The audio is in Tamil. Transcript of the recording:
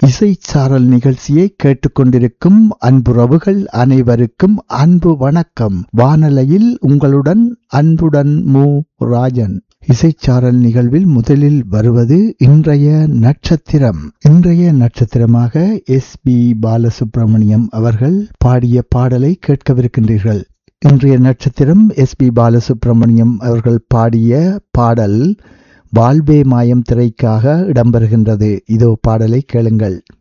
இசைச்சாரல் நிகழ்ச்சியை கேட்டுக்கொண்டிருக்கும் அன்புறவுகள் அனைவருக்கும் அன்பு வணக்கம் வானலையில் உங்களுடன் அன்புடன் மு ராஜன் இசைச்சாரல் நிகழ்வில் முதலில் வருவது இன்றைய நட்சத்திரம் இன்றைய நட்சத்திரமாக எஸ் பி பாலசுப்ரமணியம் அவர்கள் பாடிய பாடலை கேட்கவிருக்கின்றீர்கள் இன்றைய நட்சத்திரம் எஸ் பி பாலசுப்ரமணியம் அவர்கள் பாடிய பாடல் வாழ்வே மாயம் திரைக்காக இடம்பெறுகின்றது இதோ பாடலை கேளுங்கள்